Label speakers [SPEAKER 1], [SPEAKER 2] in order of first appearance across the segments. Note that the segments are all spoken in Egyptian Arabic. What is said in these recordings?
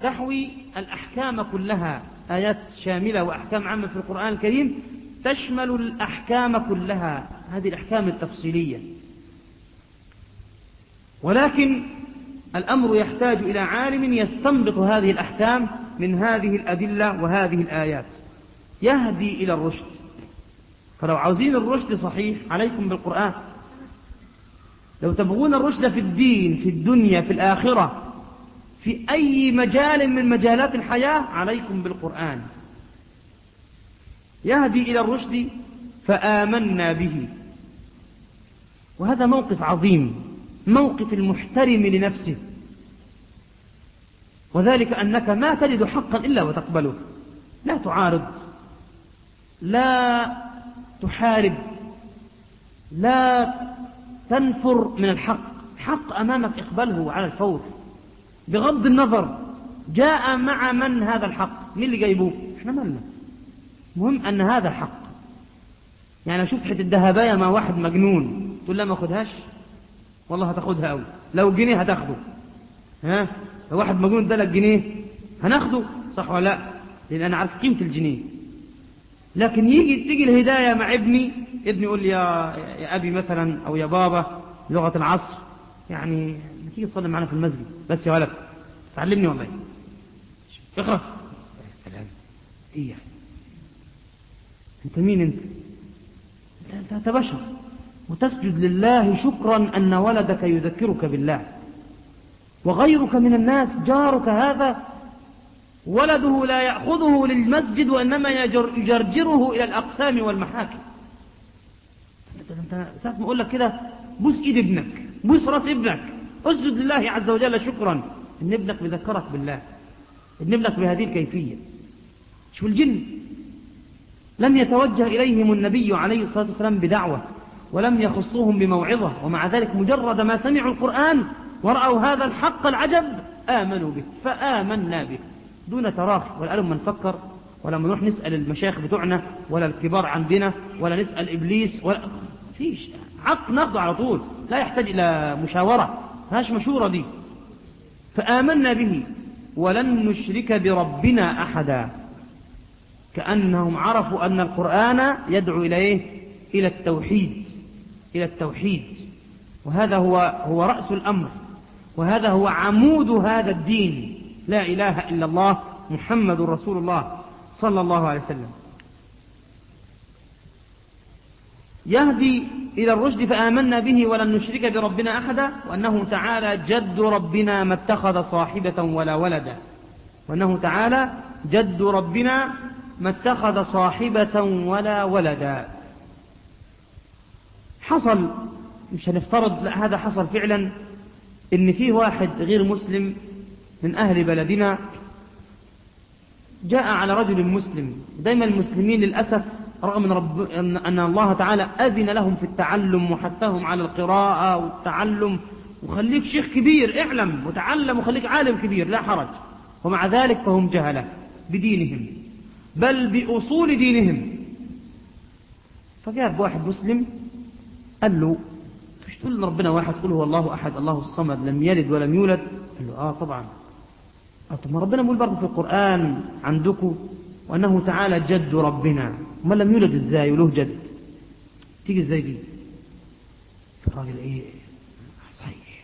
[SPEAKER 1] تحوي الأحكام كلها آيات شاملة وأحكام عامة في القرآن الكريم تشمل الأحكام كلها هذه الأحكام التفصيلية ولكن الأمر يحتاج إلى عالم يستنبط هذه الأحكام من هذه الأدلة وهذه الآيات يهدي إلى الرشد فلو عاوزين الرشد صحيح عليكم بالقرآن لو تبغون الرشد في الدين في الدنيا في الآخرة في أي مجال من مجالات الحياة عليكم بالقرآن يهدي إلى الرشد فآمنا به وهذا موقف عظيم موقف المحترم لنفسه وذلك أنك ما تجد حقا إلا وتقبله لا تعارض لا تحارب لا تنفر من الحق حق أمامك اقبله على الفور بغض النظر جاء مع من هذا الحق مين اللي جايبوه احنا مالنا مهم أن هذا حق يعني شفت حتة الذهباية مع واحد مجنون تقول لا ما أخذهاش والله هتاخدها أوي لو جنيه هتاخده ها لو واحد مجنون لك جنيه هناخده صح ولا لا لأن أنا عارف قيمة الجنيه لكن يجي تيجي الهداية مع ابني ابني يقول لي يا, يا أبي مثلا أو يا بابا لغة العصر يعني ما تيجي تصلي معنا في المسجد بس يا ولد تعلمني والله اخرس يا سلام ايه انت مين انت انت, انت بشر وتسجد لله شكرا أن ولدك يذكرك بالله وغيرك من الناس جارك هذا ولده لا يأخذه للمسجد وإنما يجرجره إلى الأقسام والمحاكم انت ساعة ما أقول لك كده بوس إيد ابنك بوس راس ابنك اسجد لله عز وجل شكرا إن ابنك بذكرك بالله إن ابنك بهذه الكيفية شوف الجن لم يتوجه إليهم النبي عليه الصلاة والسلام بدعوة ولم يخصوهم بموعظة ومع ذلك مجرد ما سمعوا القرآن ورأوا هذا الحق العجب آمنوا به فآمنا به دون تراخي ولا قالوا ما نفكر ولا نروح نسأل المشايخ بتوعنا ولا الكبار عندنا ولا نسأل إبليس ولا فيش حق ناخده على طول لا يحتاج إلى مشاورة هاش مشورة دي فآمنا به ولن نشرك بربنا أحدا كأنهم عرفوا أن القرآن يدعو إليه إلى التوحيد إلى التوحيد وهذا هو هو رأس الأمر وهذا هو عمود هذا الدين لا إله إلا الله محمد رسول الله صلى الله عليه وسلم يهدي إلى الرشد فآمنا به ولن نشرك بربنا أحدا وأنه تعالى جد ربنا ما اتخذ صاحبة ولا ولدا وأنه تعالى جد ربنا ما اتخذ صاحبة ولا ولدا حصل مش هنفترض لا هذا حصل فعلا ان فيه واحد غير مسلم من اهل بلدنا جاء على رجل مسلم دايما المسلمين للأسف رغم أن, رب أن الله تعالى أذن لهم في التعلم وحثهم على القراءة والتعلم وخليك شيخ كبير اعلم وتعلم وخليك عالم كبير لا حرج ومع ذلك فهم جهلة بدينهم بل بأصول دينهم فجاب واحد مسلم قال له مش تقول ان ربنا واحد تقول هو الله احد الله الصمد لم يلد ولم يولد قال له اه طبعا آه طب ما ربنا بيقول برضه في القران عندكم وانه تعالى جد ربنا ما لم يولد ازاي وله جد تيجي ازاي دي الراجل ايه صحيح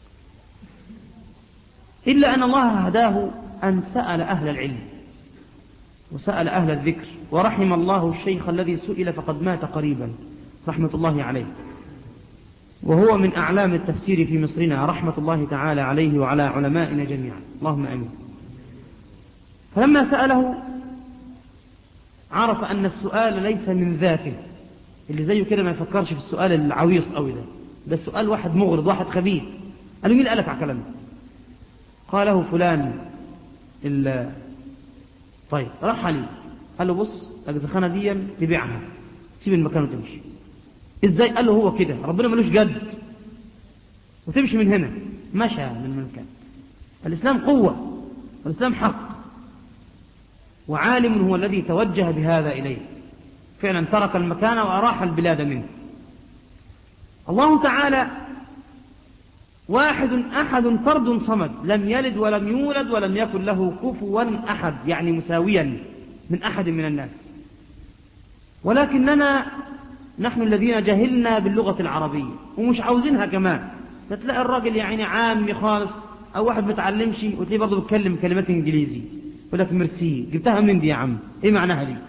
[SPEAKER 1] الا ان الله هداه ان سال اهل العلم وسال اهل الذكر ورحم الله الشيخ الذي سئل فقد مات قريبا رحمة الله عليه وهو من أعلام التفسير في مصرنا رحمة الله تعالى عليه وعلى علمائنا جميعا اللهم أمين فلما سأله عرف أن السؤال ليس من ذاته اللي زيه كده ما يفكرش في السؤال العويص أوي ده ده سؤال واحد مغرض واحد خبيث قال له مين قالك على كلامه قاله فلان ال طيب راح عليه قال له بص الزخانة دي تبيعها سيب المكان وتمشي ازاي قال له هو كده ربنا ملوش جد وتمشي من هنا مشى من المكان الإسلام قوة والإسلام حق وعالم هو الذي توجه بهذا إليه فعلا ترك المكان وأراح البلاد منه الله تعالى واحد أحد فرد صمد لم يلد ولم يولد ولم يكن له كفوا أحد يعني مساويا من أحد من الناس ولكننا نحن الذين جهلنا باللغة العربية ومش عاوزينها كمان تلاقي الراجل يعني عامي خالص أو واحد متعلمش وتلاقيه برضه بيتكلم كلمات إنجليزي يقول لك ميرسي جبتها منين دي يا عم إيه معناها دي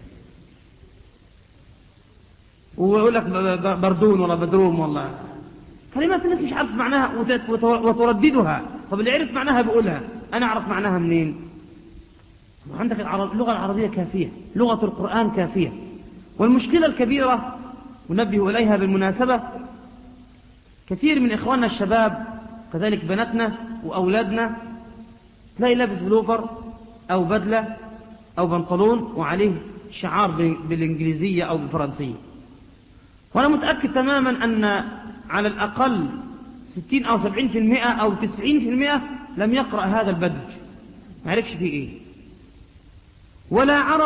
[SPEAKER 1] ويقول لك بردون ولا بدروم والله كلمات الناس مش عارف معناها وترددها طب اللي عرف معناها بيقولها أنا أعرف معناها منين عندك اللغة العربية كافية لغة القرآن كافية والمشكلة الكبيرة ونبه إليها بالمناسبة كثير من إخواننا الشباب كذلك بناتنا وأولادنا تلاقي لابس بلوفر أو بدلة أو بنطلون وعليه شعار بالإنجليزية أو بالفرنسية وأنا متأكد تماما أن على الأقل 60 أو 70% أو 90% لم يقرأ هذا البدج ما عرفش فيه إيه ولا عرف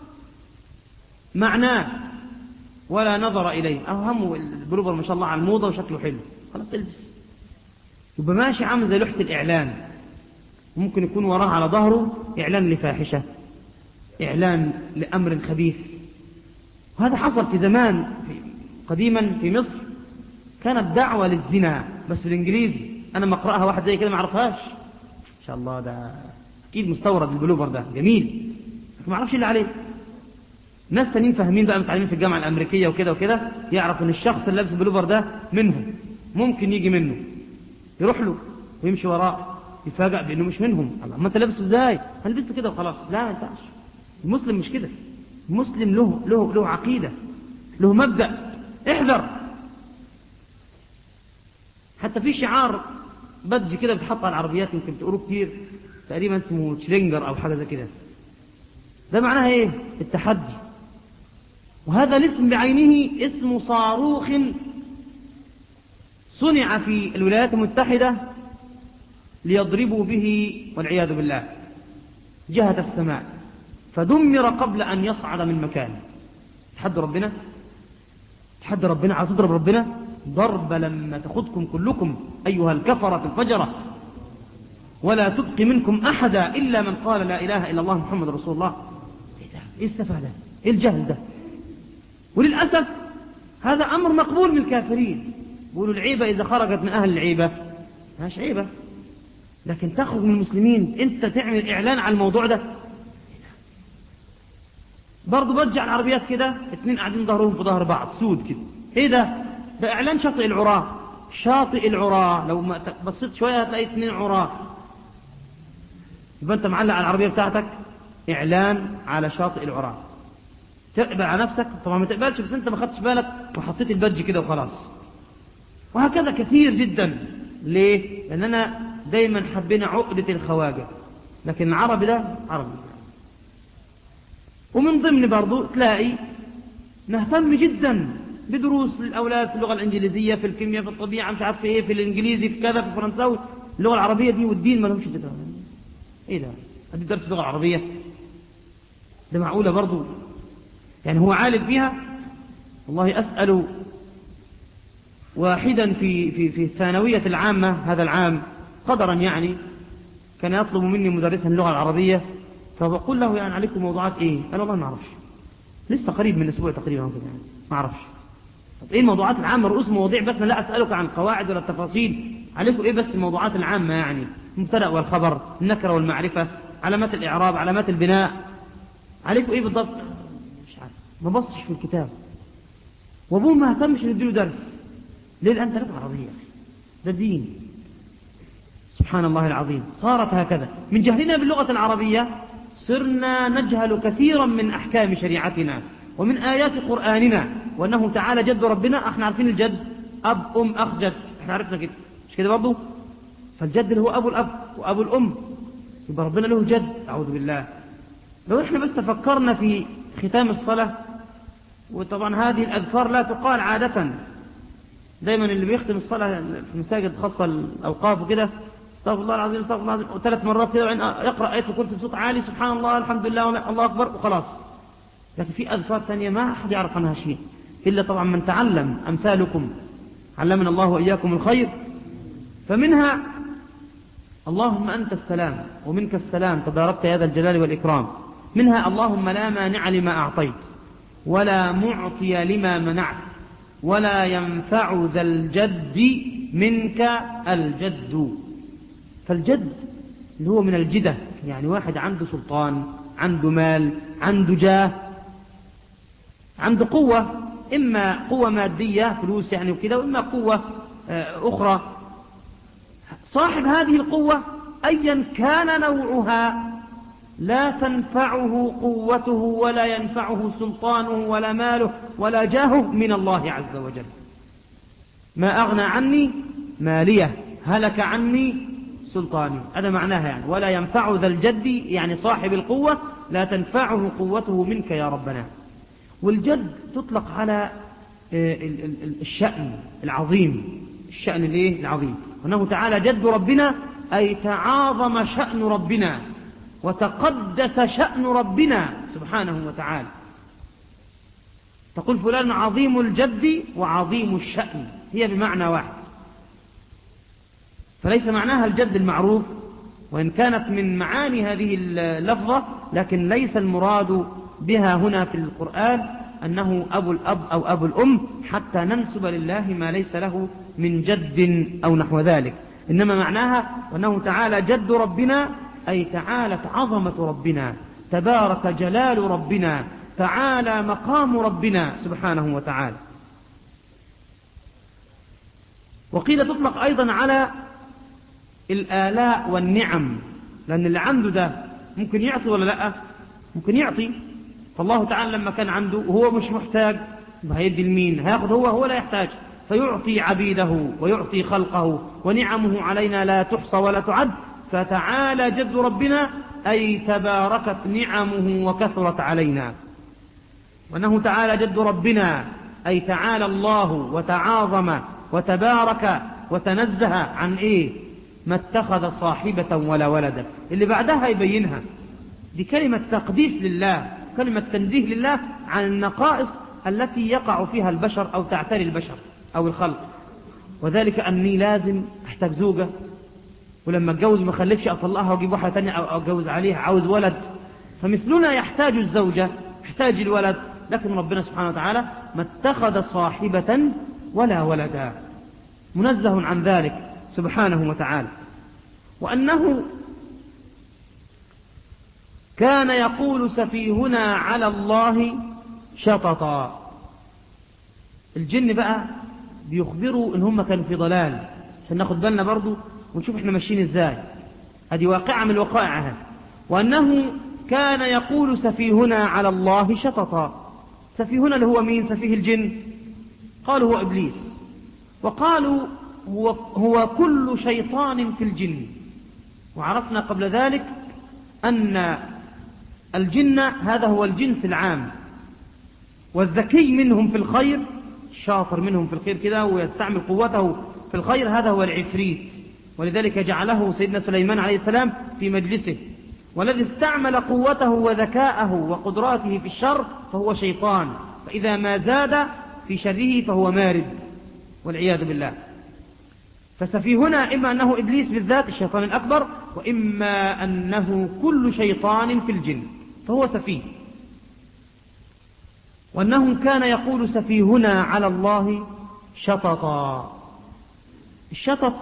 [SPEAKER 1] معناه ولا نظر إليه أهمه البلوفر ما شاء الله على الموضة وشكله حلو خلاص البس يبقى ماشي عامل زي لوحة الإعلان ممكن يكون وراه على ظهره إعلان لفاحشة إعلان لأمر خبيث وهذا حصل في زمان في قديما في مصر كانت دعوة للزنا بس بالإنجليزي أنا مقرأها واحد زي كده ما عرفهاش إن شاء الله ده أكيد مستورد البلوفر ده جميل ما عرفش اللي عليه ناس تانيين فاهمين بقى متعلمين في الجامعة الأمريكية وكده وكده يعرف ان الشخص اللي لابس البلوفر ده منهم ممكن يجي منه يروح له ويمشي وراه يفاجأ بأنه مش منهم الله ما انت لابسه ازاي انا لبسته كده وخلاص لا ما ينفعش المسلم مش كده المسلم له له له عقيدة له مبدأ احذر حتى في شعار بدج كده بتحط على العربيات يمكن تقولوا كتير تقريبا اسمه تشلينجر او حاجة زي كده ده معناها ايه التحدي وهذا الاسم بعينه اسم صاروخ صنع في الولايات المتحدة ليضربوا به والعياذ بالله جهة السماء فدمر قبل أن يصعد من مكانه تحد ربنا تحد ربنا عايز تضرب ربنا ضرب لما تخذكم كلكم أيها الكفرة الفجرة ولا تبقي منكم أحدا إلا من قال لا إله إلا الله محمد رسول الله إيه ده إيه السفه ده إيه الجهل ده وللأسف هذا أمر مقبول من الكافرين بيقولوا العيبة إذا خرجت من أهل العيبة ماش عيبة لكن تخرج من المسلمين أنت تعمل إعلان على الموضوع ده برضه برجع العربيات كده اتنين قاعدين ظهرهم في ظهر بعض سود كده ايه ده ده اعلان شاطئ العراة شاطئ العراة لو ما بصيت شوية هتلاقي اتنين عراة يبقى انت معلق على العربية بتاعتك اعلان على شاطئ العراة تقبل على نفسك طبعا ما تقبلش بس انت ما خدتش بالك وحطيت البدج كده وخلاص وهكذا كثير جدا ليه لاننا دايما حبينا عقدة الخواجة لكن العربي ده عربي ومن ضمن برضو تلاقي نهتم جدا بدروس للأولاد في اللغة الإنجليزية في الكيمياء في الطبيعة مش عارف ايه في الإنجليزي في كذا في الفرنساوي اللغة العربية دي والدين ما لهمش ذكر ايه ده هدي درس اللغة العربية ده معقولة برضو يعني هو عالم فيها والله أسأل واحدا في في في الثانوية العامة هذا العام قدرا يعني كان يطلب مني مدرسا اللغة العربية فبقول له يعني عليكم موضوعات ايه قال والله ما اعرفش لسه قريب من اسبوع تقريبا كده يعني ما اعرفش طب ايه الموضوعات العامة رؤوس مواضيع بس ما لا اسألك عن قواعد ولا التفاصيل عليكم ايه بس الموضوعات العامة يعني المبتدا والخبر النكرة والمعرفة علامات الاعراب علامات البناء عليكم ايه بالضبط مش عارف ما بصش في الكتاب وابوه ما اهتمش نديله درس ليه لان انت لغه عربيه ده دين سبحان الله العظيم صارت هكذا من جهلنا باللغة العربية صرنا نجهل كثيرا من أحكام شريعتنا ومن آيات قرآننا وأنه تعالى جد ربنا احنا عارفين الجد أب أم أخ جد احنا عرفنا كده مش كده برضه فالجد اللي هو أبو الأب وأبو الأم يبقى ربنا له جد أعوذ بالله لو احنا بس تفكرنا في ختام الصلاة وطبعا هذه الأذكار لا تقال عادة دايما اللي بيختم الصلاة في مساجد خاصة الأوقاف وكده استغفر الله العظيم استغفر الله العظيم وثلاث مرات كده يقرأ آية الكرسي بصوت عالي سبحان الله الحمد لله الله أكبر وخلاص لكن في أذكار ثانية ما أحد يعرف عنها شيء إلا طبعا من تعلم أمثالكم علمنا الله وإياكم الخير فمنها اللهم أنت السلام ومنك السلام تباركت يا ذا الجلال والإكرام منها اللهم لا مانع لما أعطيت ولا معطي لما منعت ولا ينفع ذا الجد منك الجد فالجد اللي هو من الجدة يعني واحد عنده سلطان عنده مال عنده جاه عنده قوة إما قوة مادية فلوس يعني وكذا وإما قوة أخرى صاحب هذه القوة أيا كان نوعها لا تنفعه قوته ولا ينفعه سلطانه ولا ماله ولا جاهه من الله عز وجل ما أغنى عني مالية هلك عني سلطاني هذا معناها يعني ولا ينفع ذا الجد يعني صاحب القوة لا تنفعه قوته منك يا ربنا والجد تطلق على الشأن العظيم الشأن الايه العظيم وأنه تعالى جد ربنا أي تعاظم شأن ربنا وتقدس شأن ربنا سبحانه وتعالى تقول فلان عظيم الجد وعظيم الشأن هي بمعنى واحد فليس معناها الجد المعروف وإن كانت من معاني هذه اللفظة لكن ليس المراد بها هنا في القرآن أنه أبو الأب أو أبو الأم حتى ننسب لله ما ليس له من جد أو نحو ذلك إنما معناها أنه تعالى جد ربنا أي تعالت عظمة ربنا تبارك جلال ربنا تعالى مقام ربنا سبحانه وتعالى وقيل تطلق أيضا على الآلاء والنعم لأن اللي عنده ده ممكن يعطي ولا لا ممكن يعطي فالله تعالى لما كان عنده وهو مش محتاج هيدي المين هياخد هو هو لا يحتاج فيعطي عبيده ويعطي خلقه ونعمه علينا لا تحصى ولا تعد فتعالى جد ربنا أي تباركت نعمه وكثرت علينا وأنه تعالى جد ربنا أي تعالى الله وتعاظم وتبارك وتنزه عن إيه ما اتخذ صاحبة ولا ولدا اللي بعدها يبينها دي كلمة تقديس لله كلمة تنزيه لله عن النقائص التي يقع فيها البشر أو تعتري البشر أو الخلق وذلك أني لازم أحتاج زوجة ولما اتجوز ما خلفش أطلقها وأجيب واحدة تانية أو أتجوز عليها عاوز ولد فمثلنا يحتاج الزوجة يحتاج الولد لكن ربنا سبحانه وتعالى ما اتخذ صاحبة ولا ولدا منزه عن ذلك سبحانه وتعالى وأنه كان يقول سفيهنا على الله شططا الجن بقى بيخبروا ان هم كانوا في ضلال عشان ناخد بالنا برضو ونشوف احنا ماشيين ازاي هذه واقعة من الوقائع وأنه كان يقول سفيهنا على الله شططا سفيهنا اللي هو مين سفيه الجن قالوا هو إبليس وقالوا هو, هو كل شيطان في الجن وعرفنا قبل ذلك أن الجن هذا هو الجنس العام والذكي منهم في الخير الشاطر منهم في الخير كده ويستعمل قوته في الخير هذا هو العفريت ولذلك جعله سيدنا سليمان عليه السلام في مجلسه والذي استعمل قوته وذكاءه وقدراته في الشر فهو شيطان فإذا ما زاد في شره فهو مارد والعياذ بالله فسفيهنا إما أنه إبليس بالذات الشيطان الأكبر وإما أنه كل شيطان في الجن فهو سفيه وأنه كان يقول سفيهنا على الله شططا الشطط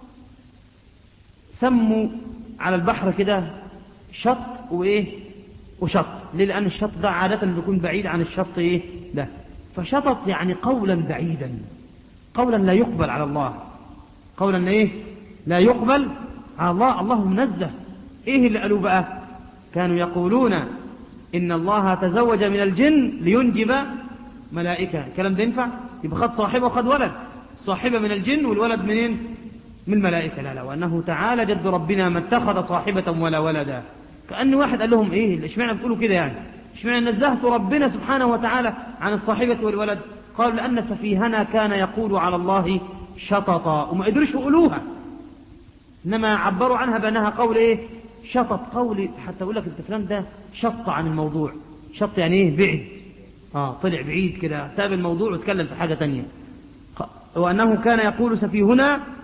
[SPEAKER 1] سموا على البحر كده شط وإيه وشط ليه لأن الشط ده عادة بيكون بعيد عن الشط إيه ده فشطط يعني قولا بعيدا قولا لا يقبل على الله قولا إيه لا يقبل على الله الله منزه إيه اللي قالوا بقى كانوا يقولون إن الله تزوج من الجن لينجب ملائكة الكلام ده ينفع يبقى خد صاحبه وخد ولد صاحبة من الجن والولد منين من الملائكة لا لا وأنه تعالى جد ربنا ما اتخذ صاحبة ولا ولدا كأن واحد قال لهم إيه اشمعنى بتقولوا كده يعني اشمعنى نزهت ربنا سبحانه وتعالى عن الصاحبة والولد قالوا لأن سفيهنا كان يقول على الله شططا وما قدروش يقولوها إنما عبروا عنها بأنها قول إيه شطط قولي حتى أقول لك أنت فلان ده شط عن الموضوع شط يعني إيه بعد آه طلع بعيد كده ساب الموضوع وتكلم في حاجة تانية وأنه كان يقول سفيهنا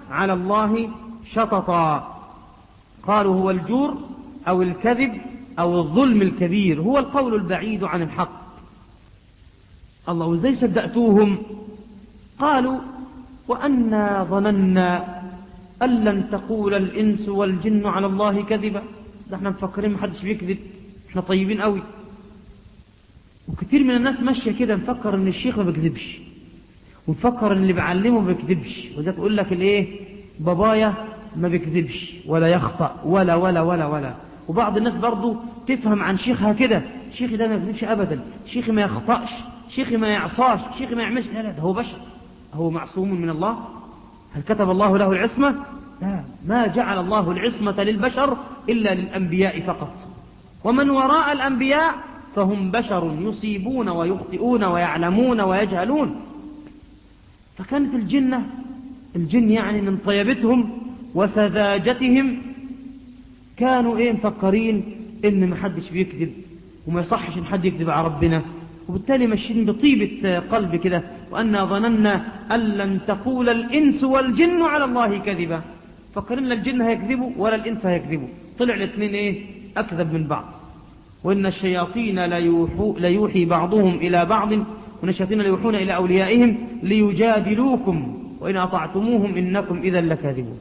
[SPEAKER 1] على الله شططا قالوا هو الجور أو الكذب أو الظلم الكبير هو القول البعيد عن الحق الله وازاي صدقتوهم قالوا وأنا ظننا أن لن تقول الإنس والجن على الله كذبا ده احنا مفكرين محدش بيكذب احنا طيبين قوي وكتير من الناس ماشية كده مفكر ان الشيخ ما بيكذبش ونفكر ان اللي بيعلمه ما بيكذبش وذلك يقول لك الايه بابايا ما بيكذبش ولا يخطأ ولا ولا ولا ولا وبعض الناس برضو تفهم عن شيخها كده شيخي ده ما يكذبش ابدا شيخي ما يخطأش شيخي ما يعصاش شيخي ما يعملش لا لا ده هو بشر هو معصوم من الله هل كتب الله له العصمة لا ما جعل الله العصمة للبشر إلا للأنبياء فقط ومن وراء الأنبياء فهم بشر يصيبون ويخطئون ويعلمون ويجهلون فكانت الجنة الجن يعني من طيبتهم وسذاجتهم كانوا ايه مفكرين ان محدش بيكذب وما يصحش ان حد يكذب على ربنا وبالتالي ماشيين بطيبة قلب كده وأنا ظننا أن لن تقول الإنس والجن على الله كذبا فكرنا الجن هيكذبوا ولا الإنس هيكذبوا طلع الاثنين إيه أكذب من بعض وإن الشياطين ليوحو ليوحي بعضهم إلى بعض وإن الشياطين ليوحون إلى أوليائهم ليجادلوكم وإن أطعتموهم إنكم إذا لكاذبون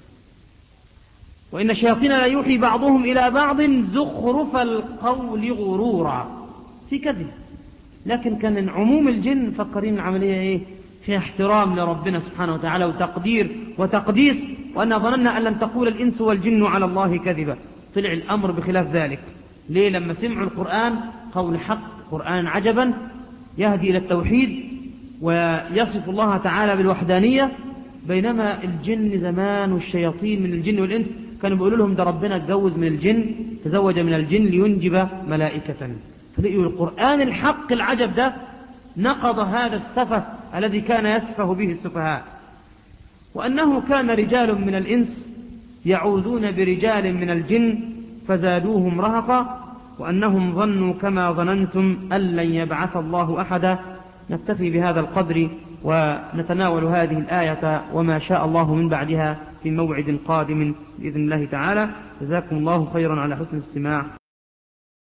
[SPEAKER 1] وإن الشياطين ليوحي بعضهم إلى بعض زخرف القول غرورا في كذب لكن كان عموم الجن مفكرين العملية ايه فيها احترام لربنا سبحانه وتعالى وتقدير وتقديس وأن ظننا أن لن تقول الإنس والجن على الله كذبا طلع الأمر بخلاف ذلك ليه لما سمعوا القرآن قول حق قرآن عجبا يهدي إلى التوحيد ويصف الله تعالى بالوحدانية بينما الجن زمان والشياطين من الجن والإنس كانوا بيقولوا لهم ده ربنا اتجوز من الجن تزوج من الجن لينجب ملائكة فلقوا القرآن الحق العجب ده نقض هذا السفه الذي كان يسفه به السفهاء وأنه كان رجال من الإنس يعوذون برجال من الجن فزادوهم رهقا وأنهم ظنوا كما ظننتم أن لن يبعث الله أحدا نكتفي بهذا القدر ونتناول هذه الآية وما شاء الله من بعدها في موعد قادم بإذن الله تعالى جزاكم الله خيرا على حسن الاستماع